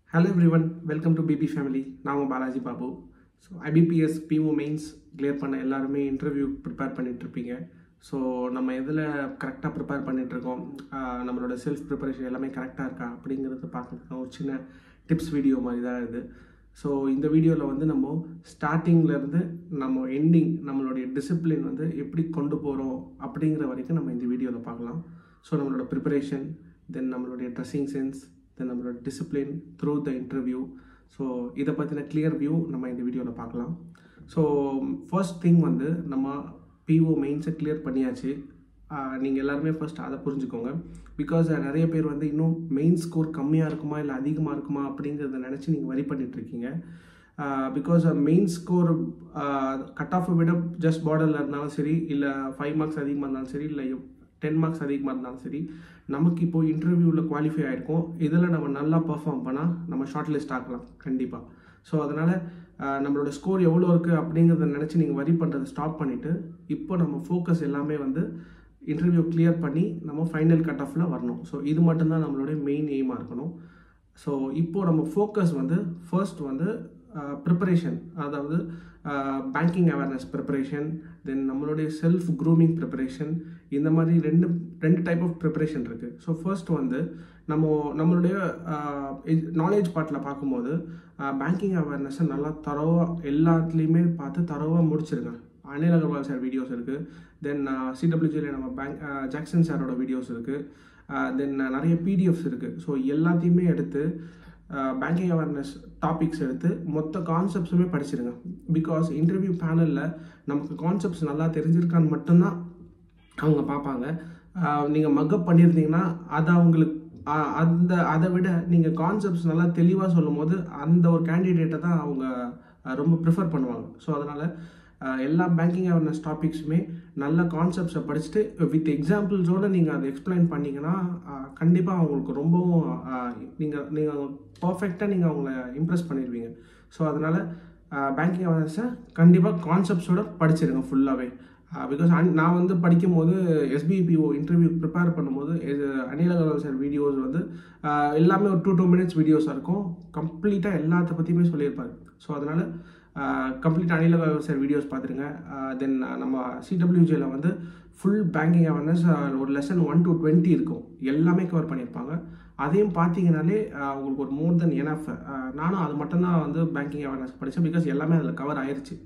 hello every one welcome to BB family நான் உங்கள் Balaji Babu so IBPS PO mains clear பண்ண எல்லாருமே இன்டர்வியூ ப்ரிப்பேர் பண்ணிகிட்ருப்பீங்க ஸோ நம்ம எதில் கரெக்டாக ப்ரிப்பேர் பண்ணிகிட்ருக்கோம் நம்மளோட செல்ஃப் ப்ரிப்பரேஷன் எல்லாமே கரெக்டாக இருக்கா அப்படிங்கிறத பார்க்கறதுக்கு ஒரு சின்ன டிப்ஸ் வீடியோ மாதிரி தான் இது ஸோ இந்த வீடியோவில் வந்து நம்ம ஸ்டார்டிங்லேருந்து நம்ம எண்டிங் நம்மளுடைய டிசிப்ளின் வந்து எப்படி கொண்டு போகிறோம் அப்படிங்கிற வரைக்கும் நம்ம இந்த வீடியோவில் பார்க்கலாம் ஸோ நம்மளோட ப்ரிப்பரேஷன் தென் நம்மளுடைய ட்ரெஸ்ஸிங் சென்ஸ் தென் நம்மளோட discipline through the interview so இதை பற்றின கிளியர் வியூ நம்ம இந்த வீடியோவில் பார்க்கலாம் ஸோ ஃபர்ஸ்ட் திங் வந்து நம்ம பிஓ மெயின்ஸை கிளியர் பண்ணியாச்சு நீங்கள் எல்லாருமே ஃபர்ஸ்ட் அதை புரிஞ்சுக்கோங்க பிகாஸ் நிறைய பேர் வந்து இன்னும் மெயின் ஸ்கோர் கம்மியாக இருக்குமா இல்லை அதிகமாக இருக்குமா அப்படிங்கிறத நினச்சி நீங்கள் வரி பண்ணிகிட்ருக்கீங்க பிகாஸ் மெயின் ஸ்கோர் கட் ஆஃபை விட ஜஸ்ட் பார்டரில் இருந்தாலும் சரி இல்லை ஃபைவ் மார்க்ஸ் அதிகமாக இருந்தாலும் சரி இல்லை டென் மார்க்ஸ் அதிகமாக இருந்தாலும் சரி நமக்கு இப்போ இன்டர்வியூவில் குவாலிஃபை ஆகிருக்கும் இதில் நம்ம நல்லா பர்ஃபார்ம் பண்ணால் நம்ம ஷார்ட் லிஸ்ட் ஆகலாம் கண்டிப்பாக ஸோ அதனால் நம்மளோட ஸ்கோர் எவ்வளோ இருக்குது அப்படிங்கிறத நினச்சி நீங்கள் வரி பண்ணுறதை ஸ்டாப் பண்ணிவிட்டு இப்போ நம்ம ஃபோக்கஸ் எல்லாமே வந்து இன்டர்வியூ கிளியர் பண்ணி நம்ம ஃபைனல் கட் ஆஃபில் வரணும் ஸோ இது மட்டும்தான் நம்மளுடைய மெயின் எய்மாக இருக்கணும் ஸோ இப்போது நம்ம ஃபோக்கஸ் வந்து ஃபர்ஸ்ட் வந்து ப்ரிப்பரேஷன் அதாவது பேங்கிங் அவேர்னஸ் ப்ரிப்பரேஷன் தென் நம்மளுடைய செல்ஃப் க்ரூமிங் ப்ரிப்பரேஷன் இந்த மாதிரி ரெண்டு ரெண்டு டைப் ஆஃப் ப்ரிப்பரேஷன் இருக்குது ஸோ ஃபர்ஸ்ட் வந்து நம்ம நம்மளுடைய நாலேஜ் பார்ட்டில் பார்க்கும்போது பேங்கிங் அவேர்னஸை நல்லா தரவாக எல்லாத்துலேயுமே பார்த்து தரவாக முடிச்சிருங்க அனில் அகர்வால் சார் வீடியோஸ் இருக்குது தென் சிடபிள்யூஜியில் நம்ம பேங்க் ஜாக்சன் சாரோட வீடியோஸ் இருக்குது தென் நிறைய பிடிஎஃப்ஸ் இருக்குது ஸோ எல்லாத்தையுமே எடுத்து பேங்கிங் அவேர்னஸ் டாபிக்ஸ் எடுத்து மொத்த கான்செப்ட்ஸுமே படிச்சிருங்க பிகாஸ் இன்டர்வியூ பேனலில் நமக்கு கான்செப்ட்ஸ் நல்லா தெரிஞ்சிருக்கான்னு மட்டும்தான் அவங்க பார்ப்பாங்க நீங்கள் மக்கப் பண்ணியிருந்தீங்கன்னா அது அவங்களுக்கு அந்த அதை விட நீங்கள் கான்செப்ட்ஸ் நல்லா தெளிவாக சொல்லும் போது அந்த ஒரு கேண்டிடேட்டை தான் அவங்க ரொம்ப ப்ரிஃபர் பண்ணுவாங்க ஸோ அதனால் எல்லா பேங்கிங் அவேர்னஸ் டாபிக்ஸுமே நல்ல கான்செப்ட்ஸை படிச்சுட்டு வித் எக்ஸாம்பிள்ஸோடு நீங்கள் அதை எக்ஸ்பிளைன் பண்ணிங்கன்னா கண்டிப்பாக அவங்களுக்கு ரொம்பவும் நீங்கள் நீங்கள் பர்ஃபெக்டாக நீங்கள் அவங்கள இம்ப்ரெஸ் பண்ணிடுவீங்க ஸோ அதனால் பேங்கிங் அவேர்னஸை கண்டிப்பாக கான்செப்ட்ஸோடு படிச்சிருங்க ஃபுல்லாகவே பிகாஸ் நான் வந்து படிக்கும்போது எஸ்பிபிஓ இன்டர்வியூ ப்ரிப்பேர் பண்ணும்போது இது அனில் அகர்வால் சார் வீடியோஸ் வந்து எல்லாமே ஒரு டூ டூ மினிட்ஸ் வீடியோஸாக இருக்கும் கம்ப்ளீட்டாக எல்லாத்த பற்றியுமே சொல்லியிருப்பார் ஸோ அதனால் complete Anil Agarwal sir videos பார்த்துருங்க தென் நம்ம சிடபிள்யூஜியில் வந்து ஃபுல் பேங்கிங் அவேர்னஸ் ஒரு லெசன் ஒன் டு டுவெண்ட்டி இருக்கும் எல்லாமே கவர் பண்ணியிருப்பாங்க அதையும் பார்த்தீங்கனாலே உங்களுக்கு ஒரு மோர் தென் எனஃப் நானும் அது மட்டும்தான் வந்து பேங்கிங் அவேர்னஸ் படித்தேன் பிகாஸ் எல்லாமே அதில் கவர் ஆயிடுச்சு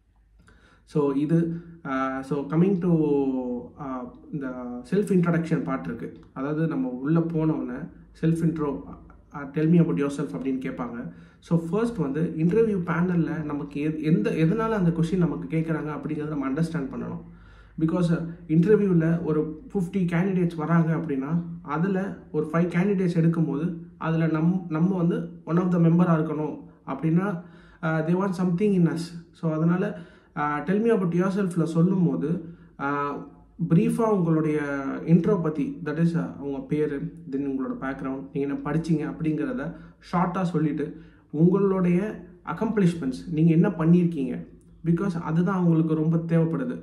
ஸோ இது ஸோ கம்மிங் டு இந்த செல்ஃப் இன்ட்ரடக்ஷன் பார்ட் இருக்குது அதாவது நம்ம உள்ளே போனோடனே self intro tell me about yourself அப்படின்னு கேட்பாங்க ஸோ ஃபர்ஸ்ட் வந்து இன்டர்வியூ பேனலில் நமக்கு எது எந்த எதனால் அந்த கொஷின் நமக்கு கேட்குறாங்க அப்படிங்கிறத நம்ம அண்டர்ஸ்டாண்ட் பண்ணணும் பிகாஸ் இன்டர்வியூவில் ஒரு ஃபிஃப்டி கேண்டிடேட்ஸ் வராங்க அப்படின்னா அதில் ஒரு ஃபைவ் கேண்டிடேட்ஸ் எடுக்கும்போது அதில் நம் நம்ம வந்து ஒன் ஆஃப் த மெம்பராக இருக்கணும் அப்படின்னா they want something in us so அதனால் டெல்மி அபவுட் யோர் செல்ஃபில் சொல்லும் போது ப்ரீஃபாக உங்களுடைய இன்ட்ரோ பற்றி தட் இஸ் உங்கள் பேர் தென் உங்களோட பேக்ரவுண்ட் நீங்கள் என்ன படிச்சிங்க அப்படிங்கிறத ஷார்ட்டாக சொல்லிவிட்டு உங்களுடைய அக்கம்ப்ளிஷ்மெண்ட்ஸ் நீங்கள் என்ன பண்ணியிருக்கீங்க பிகாஸ் அதுதான் அவங்களுக்கு ரொம்ப தேவைப்படுது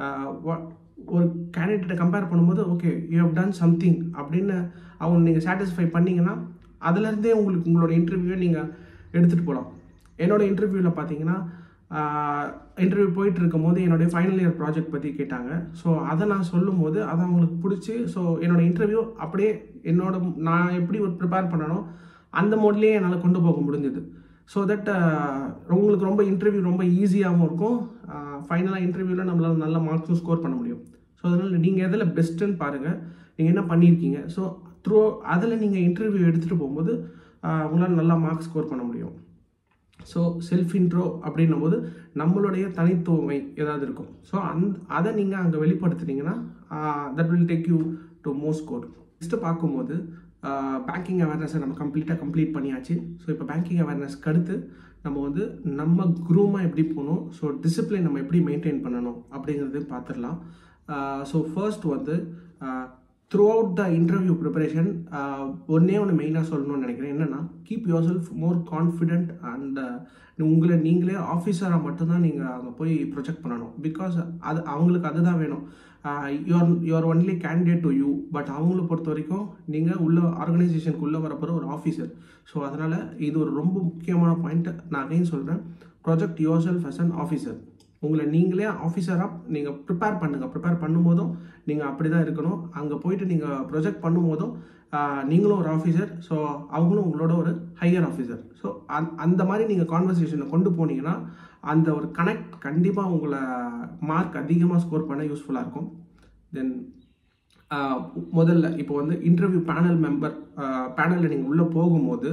ஒரு கேண்டிடேட்டை கம்பேர் பண்ணும்போது okay you have done something அப்படின்னு அவங்க நீங்கள் சாட்டிஸ்ஃபை பண்ணிங்கன்னா அதுலேருந்தே உங்களுக்கு உங்களோட இன்டர்வியூவை நீங்கள் எடுத்துகிட்டு போகலாம் என்னோட இன்டர்வியூவில் பார்த்தீங்கன்னா இன்டர்வியூ போயிட்டு இருக்கும் போது என்னுடைய ஃபைனல் இயர் ப்ராஜெக்ட் பற்றி கேட்டாங்க ஸோ அதை நான் சொல்லும் போது அதை அவங்களுக்கு பிடிச்சி ஸோ என்னோட இன்டர்வியூ அப்படியே என்னோட நான் எப்படி ஒரு ப்ரிப்பேர் பண்ணணும் அந்த மோட்லேயே என்னால் கொண்டு போக முடிஞ்சது ஸோ தட் உங்களுக்கு ரொம்ப இன்டர்வியூ ரொம்ப ஈஸியாகவும் இருக்கும் ஃபைனலாக இன்டர்வியூவில் நம்மளால் நல்ல மார்க்ஸும் ஸ்கோர் பண்ண முடியும் ஸோ அதனால் நீங்கள் எதில் பெஸ்ட்டுன்னு பாருங்கள் நீங்கள் என்ன பண்ணியிருக்கீங்க ஸோ த்ரூ அதில் நீங்கள் இன்டர்வியூ எடுத்துகிட்டு போகும்போது உங்களால் நல்லா மார்க்ஸ் ஸ்கோர் பண்ண முடியும் ஸோ செல்ஃப் இன்ட்ரோ அப்படின்னும் போது நம்மளுடைய தனித்துவமை ஏதாவது இருக்கும் ஸோ அந் அதை நீங்கள் அங்கே வெளிப்படுத்துனீங்கன்னா that will take you to more score next பார்க்கும்போது பேங்கிங் அவேர்னஸை நம்ம கம்ப்ளீட்டாக கம்ப்ளீட் பண்ணியாச்சு ஸோ இப்போ பேங்கிங் அவேர்னஸ்க்கு அடுத்து நம்ம வந்து நம்ம குரூமாக எப்படி போகணும் ஸோ டிசிப்ளின் நம்ம எப்படி மெயின்டைன் பண்ணணும் அப்படிங்கிறது பார்த்துடலாம் ஸோ ஃபர்ஸ்ட் வந்து throughout the interview preparation ஒன்றே ஒன்று மெயினாக சொல்லணும்னு நினைக்கிறேன் என்னென்னா keep yourself more confident and உங்களை நீங்களே ஆஃபீஸராக மட்டும்தான் நீங்கள் அங்கே போய் ப்ரொஜெக்ட் பண்ணணும் பிகாஸ் அது அவங்களுக்கு அதுதான் வேணும் you're you're only candidate to you but அவங்கள பொறுத்த வரைக்கும் நீங்கள் உள்ள ஆர்கனைசேஷனுக்கு உள்ளே வரப்போகிற ஒரு ஆஃபீஸர் ஸோ அதனால் இது ஒரு ரொம்ப முக்கியமான பாயிண்ட் நான் அகைன் சொல்கிறேன் project yourself as an officer உங்களை நீங்களே ஆஃபீஸராக நீங்கள் ப்ரிப்பேர் பண்ணுங்கள் ப்ரிப்பேர் பண்ணும்போதும் நீங்கள் அப்படி தான் இருக்கணும் அங்கே போயிட்டு நீங்கள் ப்ரொஜெக்ட் பண்ணும்போதும் ஆஹ், நீங்களும் ஒரு ஆஃபீஸர் ஸோ அவங்களும் உங்களோட ஒரு ஹையர் ஆஃபீஸர் ஸோ அந்த மாதிரி நீங்கள் கான்வர்சேஷனை கொண்டு போனீங்கன்னா அந்த ஒரு கனெக்ட் கண்டிப்பாக உங்களை மார்க் அதிகமாக ஸ்கோர் பண்ண யூஸ்ஃபுல்லாக இருக்கும் தென் முதல்ல இப்போ வந்து இன்டர்வியூ பேனல் மெம்பர் பேனலில் நீங்கள் உள்ளே போகும்போது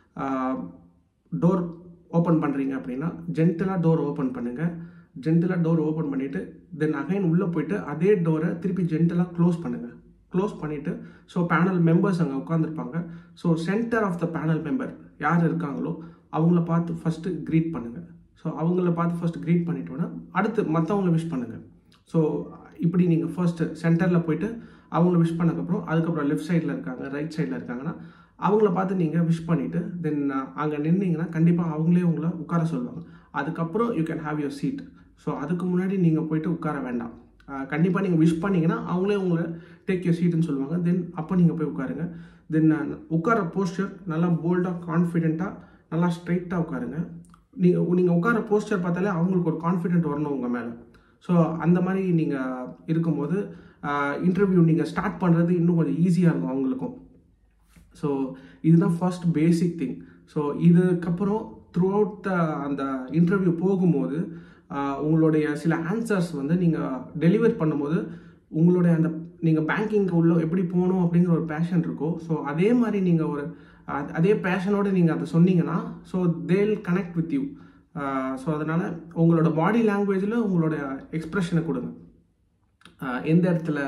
டோர் ஓப்பன் பண்ணுறீங்க அப்படின்னா ஜென்டலாக டோர் ஓப்பன் பண்ணுங்கள் ஜென்டலாக டோர் ஓப்பன் பண்ணிவிட்டு தென் அகைன் உள்ளே போயிட்டு அதே டோரை திருப்பி ஜென்டலாக க்ளோஸ் பண்ணுங்கள் க்ளோஸ் பண்ணிவிட்டு ஸோ பேனல் மெம்பர்ஸ் அங்கே உட்காந்துருப்பாங்க so centre of the panel member யார் இருக்காங்களோ அவங்கள பார்த்து ஃபஸ்ட்டு க்ரீட் பண்ணுங்கள் ஸோ அவங்கள பார்த்து ஃபஸ்ட்டு க்ரீட் பண்ணிட்டோன்னா அடுத்து மற்றவங்கள விஷ் பண்ணுங்கள் ஸோ இப்படி நீங்கள் ஃபர்ஸ்ட்டு சென்டரில் போயிட்டு அவங்கள விஷ் பண்ணக்கப்புறம் அதுக்கப்புறம் லெஃப்ட் சைடில் இருக்காங்க ரைட் சைடில் இருக்காங்கன்னா அவங்கள பார்த்து நீங்கள் விஷ் பண்ணிவிட்டு தென் அங்கே நின்னீங்கன்னா கண்டிப்பாக அவங்களே உங்களை உட்கார சொல்லுவாங்க அதுக்கப்புறம் you can have your seat so அதுக்கு முன்னாடி நீங்கள் போயிட்டு உட்கார வேண்டாம் கண்டிப்பாக நீங்கள் விஷ் பண்ணீங்கன்னா அவங்களே உங்களை டேக் யூர் சீட்டுன்னு சொல்லுவாங்க தென் அப்போ நீங்கள் போய் உட்காருங்க தென் உட்கார போஸ்டர் நல்லா போல்டாக கான்ஃபிடென்ட்டாக நல்லா ஸ்ட்ரைட்டாக உட்காருங்க நீங்கள் நீங்கள் உட்கார போஸ்டர் பார்த்தாலே அவங்களுக்கு ஒரு கான்ஃபிடென்ட் வரணும் உங்கள் மேலே ஸோ அந்த மாதிரி நீங்கள் இருக்கும்போது இன்டர்வியூ நீங்கள் ஸ்டார்ட் பண்ணுறது இன்னும் கொஞ்சம் ஈஸியாக இருக்கும் அவங்களுக்கும் ஸோ இதுதான் ஃபர்ஸ்ட் பேசிக் திங் ஸோ இதுக்கப்புறம் த்ரூ அவுட் த அந்த இன்டர்வியூ போகும்போது ஆஹ், உங்களுடைய சில ஆன்சர்ஸ் வந்து நீங்கள் டெலிவர் பண்ணும்போது உங்களுடைய அந்த நீங்கள் பேங்கிங்க்கு உள்ள எப்படி போகணும் அப்படிங்கிற ஒரு பேஷன் இருக்கோ ஸோ அதே மாதிரி நீங்கள் ஒரு அ- அதே பேஷனோட நீங்கள் அதை சொன்னீங்கன்னா ஸோ தேல் கனெக்ட் வித் யூ ஸோ அதனால் உங்களோட பாடி லாங்குவேஜில் உங்களோட எக்ஸ்ப்ரெஷனை கொடுங்க ஆஹ் எந்த இடத்துல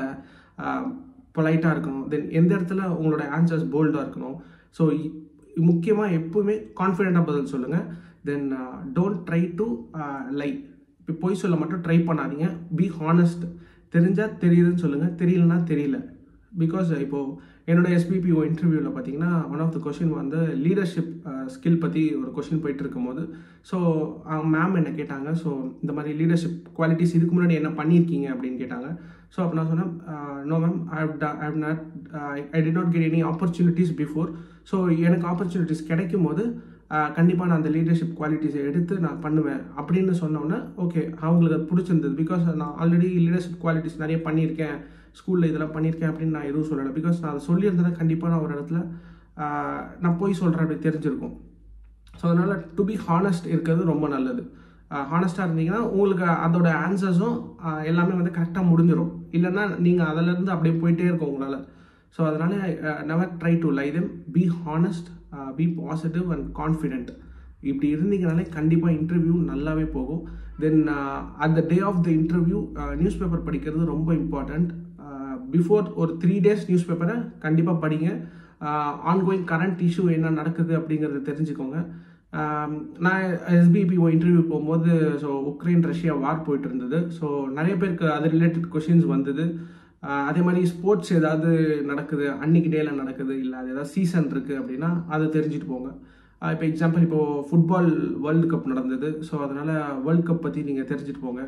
பொலைட்டாக இருக்கணும் தென் எந்த இடத்துல உங்களோட ஆன்சர்ஸ் போல்டாக இருக்கணும் ஸோ முக்கியமாக எப்பவுமே கான்ஃபிடென்ட்டாக பதில் சொல்லுங்கள் then don't try to lie இப்போ பொய் சொல்ல மட்டும் ட்ரை பண்ணாதீங்க பி ஹானஸ்ட் தெரிஞ்சால் தெரியுதுன்னு சொல்லுங்கள் தெரியலனா தெரியல பிகாஸ் இப்போது என்னோட எஸ்பிபிஓ இன்டர்வியூவில் பார்த்தீங்கன்னா ஒன் ஆஃப் த கொஷின் வந்து லீடர்ஷிப் ஸ்கில் பற்றி ஒரு கொஷின் போயிட்டு இருக்கும்போது ஸோ மேம் என்ன கேட்டாங்க ஸோ இந்த மாதிரி லீடர்ஷிப் குவாலிட்டிஸ் இதுக்கு முன்னாடி என்ன பண்ணியிருக்கீங்க அப்படின்னு கேட்டாங்க ஸோ அப்போ நான் சொன்னேன் no ma'am I have not I'd not get any opportunities before so எனக்கு ஆப்பர்ச்சுனிட்டிஸ் கிடைக்கும் போது கண்டிப்பாக நான் அந்த லீடர்ஷிப் குவாலிட்டிஸை எடுத்து நான் பண்ணுவேன் அப்படின்னு சொன்னோன்னே ஓகே அவங்களுக்கு அது பிடிச்சிருந்தது பிகாஸ் நான் ஆல்ரெடி லீடர்ஷிப் குவாலிட்டிஸ் நிறைய பண்ணியிருக்கேன் ஸ்கூலில் இதெல்லாம் பண்ணியிருக்கேன் அப்படின்னு நான் எதுவும் சொல்லலை பிகாஸ் நான் அதை சொல்லியிருந்தேன்னா கண்டிப்பாக நான் ஒரு இடத்துல ஆஹ், நான் போய் சொல்கிறேன் அப்படி தெரிஞ்சிருக்கும் ஸோ அதனால் டு பி ஹானஸ்ட் இருக்கிறது ரொம்ப நல்லது ஹானஸ்ட்டாக இருந்தீங்கன்னா உங்களுக்கு அதோட ஆன்சர்ஸும் எல்லாமே வந்து கரெக்டாக முடிஞ்சிடும் இல்லைன்னா நீங்கள் அதிலேருந்து அப்படியே போயிட்டே இருக்கும் உங்களால் ஸோ அதனால் never try to lie them be honest be positive and confident இப்படி இருந்தீங்கனாலே கண்டிப்பாக இன்டர்வியூ நல்லாவே போகும் then at the day of the interview news paper படிக்கிறது ரொம்ப இம்பார்ட்டண்ட் பிஃபோர் ஒரு த்ரீ டேஸ் நியூஸ் பேப்பரை கண்டிப்பாக படிங்க ஆன்கோயிங் கரண்ட் இஷ்யூ என்ன நடக்குது அப்படிங்கிறத தெரிஞ்சுக்கோங்க ஆம், நான் எஸ்பிபிஓ இன்டர்வியூ போகும்போது ஸோ உக்ரைன் ரஷ்யா வார் போயிட்டு இருந்தது ஸோ நிறைய பேருக்கு அது ரிலேட்டட் கொஷின்ஸ் வந்தது ஆஹ் அதே மாதிரி ஸ்போர்ட்ஸ் ஏதாவது நடக்குது அன்னைக்கு டேல நடக்குது இல்லை அது ஏதாவது சீசன் இருக்குது அப்படின்னா அதை தெரிஞ்சுட்டு போங்க இப்போ எக்ஸாம்பிள் இப்போது ஃபுட்பால் வேர்ல்டு கப் நடந்தது ஸோ அதனால் வேர்ல்டு கப் பற்றி நீங்கள் தெரிஞ்சுட்டு போங்க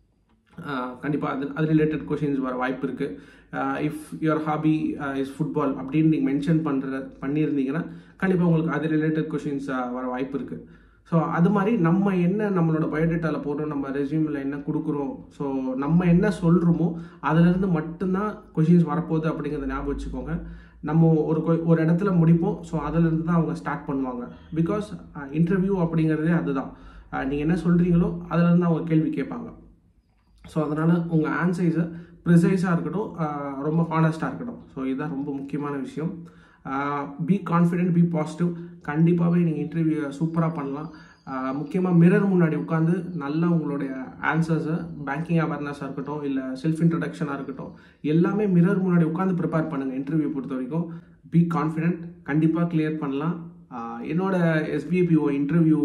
கண்டிப்பாக அது அது ரிலேட்டட் கொஷின்ஸ் வர வாய்ப்பு இருக்குது if your hobby is football அப்படின்னு நீங்கள் மென்ஷன் பண்ணுற பண்ணியிருந்தீங்கன்னா கண்டிப்பாக உங்களுக்கு அது ரிலேட்டட் கொஷின்ஸ் வர வாய்ப்பு இருக்குது ஸோ அது மாதிரி நம்ம என்ன நம்மளோட பயோடேட்டாவில் போடுறோம் நம்ம ரெஸ்யூமில் என்ன கொடுக்குறோம் ஸோ நம்ம என்ன சொல்கிறோமோ அதுலேருந்து மட்டும்தான் கொஷின்ஸ் வரப்போகுது அப்படிங்கிறத ஞாபகம் வச்சுக்கோங்க நம்ம ஒரு கொ- ஒரு இடத்துல முடிப்போம் ஸோ அதுலேருந்து தான் அவங்க ஸ்டார்ட் பண்ணுவாங்க பிகாஸ் இன்டர்வியூ அப்படிங்கிறதே அதுதான் நீங்கள் என்ன சொல்கிறீங்களோ அதுலேருந்து அவங்க கேள்வி கேட்பாங்க ஸோ அதனால் உங்கள் ஆன்சர்ஸை ப்ரிசைஸாக இருக்கட்டும் ஆஹ் ரொம்ப ஹானஸ்ட்டாக இருக்கட்டும் ஸோ இதுதான் ரொம்ப முக்கியமான விஷயம் பி கான்ஃபிடென்ட் பி பாசிட்டிவ் கண்டிப்பாகவே நீங்கள் இன்டர்வியூ சூப்பராக பண்ணலாம் முக்கியமாக மிரர் முன்னாடி உட்காந்து நல்லா உங்களுடைய ஆன்சர்ஸை பேங்கிங் அவேர்னஸாக இருக்கட்டும் இல்லை செல்ஃப் இன்ட்ரடக்ஷனாக இருக்கட்டும் எல்லாமே மிரர் முன்னாடி உட்காந்து ப்ரிப்பேர் பண்ணுங்கள் இன்டர்வியூ பொறுத்த வரைக்கும் பி கான்ஃபிடென்ட் கண்டிப்பாக கிளியர் பண்ணலாம் ஆஹ் என்னோட எஸ்பிபிஓ இன்டர்வியூ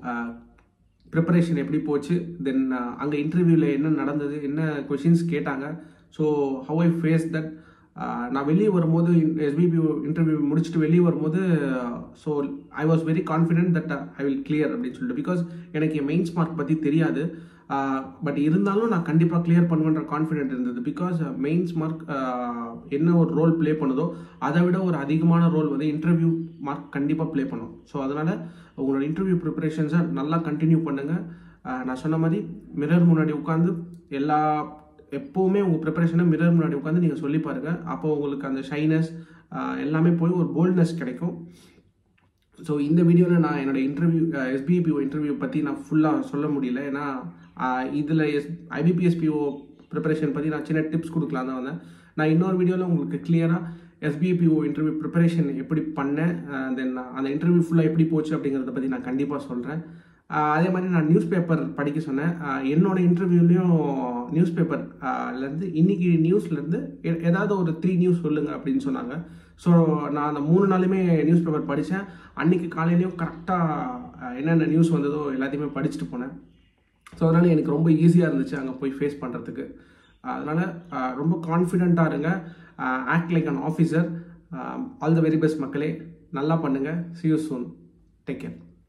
ப்ரிப்பரேஷன் எப்படி போச்சு தென் அங்கே இன்டர்வியூவில் என்ன நடந்தது என்ன கொஷின்ஸ் கேட்டாங்க so how I face that நான் வெளியே வரும்போது எஸ்பிபி இன்டர்வியூ முடிச்சுட்டு வெளியே வரும்போது so I was very confident that I will clear அப்படின்னு சொல்லிட்டு பிகாஸ் எனக்கு என் மெயின்ஸ் மார்க் பற்றி தெரியாது பட் இருந்தாலும் நான் கண்டிப்பாக கிளியர் பண்ணுவேன்ற கான்ஃபிடென்ட் இருந்தது பிகாஸ் மெயின்ஸ் மார்க் என்ன ஒரு ரோல் ப்ளே பண்ணுதோ அதை விட ஒரு அதிகமான ரோல் வந்து இன்டர்வியூ மார்க் கண்டிப்பாக ப்ளே பண்ணும் ஸோ அதனால் உங்களோட இன்டர்வியூ ப்ரிப்பரேஷன்ஸை நல்லா கண்டினியூ பண்ணுங்கள் நான் சொன்ன மாதிரி மிரர் முன்னாடி உட்காந்து எல்லா எப்போவுமே உங்கள் ப்ரிப்பரேஷனை மிரர் முன்னாடி உட்காந்து நீங்கள் சொல்லி பாருங்கள் அப்போ உங்களுக்கு அந்த ஷைனஸ் எல்லாமே போய் ஒரு போல்ட்னஸ் கிடைக்கும் ஸோ இந்த வீடியோவில் நான் என்னோட இன்டர்வியூ எஸ்பிபிஓ இன்டர்வியூ பற்றி நான் ஃபுல்லாக சொல்ல முடியல ஏன்னா இதில் எஸ் ஐபிபிஎஸ்பிஓ ப்ரிப்பரேஷன் பற்றி நான் சின்ன டிப்ஸ் கொடுக்கலாம் தான் வந்தேன் நான் இன்னொரு வீடியோவில் உங்களுக்கு கிளியராக எஸ்பிபிஓ இன்டர்வியூ ப்ரிப்பரேஷன் எப்படி பண்ணேன் தென் அந்த இன்டர்வியூ ஃபுல்லாக எப்படி போச்சு அப்படிங்கிறத பற்றி நான் கண்டிப்பாக சொல்கிறேன் அதே மாதிரி நான் நியூஸ் பேப்பர் படிக்க சொன்னேன் என்னோட இன்டர்வியூலையும் நியூஸ் பேப்பர்லேருந்து இன்னைக்கு நியூஸ்லேருந்து ஏதாவது ஒரு த்ரீ நியூஸ் சொல்லுங்க அப்படின்னு சொன்னாங்க ஸோ நான் அந்த மூணு நாளுமே நியூஸ் பேப்பர் படித்தேன் அன்னைக்கு காலையிலையும் கரெக்டாக என்னென்ன நியூஸ் வந்ததோ எல்லாத்தையுமே படிச்சுட்டு போனேன் ஸோ அதனால் எனக்கு ரொம்ப ஈஸியாக இருந்துச்சு அங்கே போய் ஃபேஸ் பண்ணுறதுக்கு அதனால் ரொம்ப கான்ஃபிடெண்ட்டாக இருங்க act like an officer all the very best மக்களே நல்லா பண்ணுங்கள் see you soon take care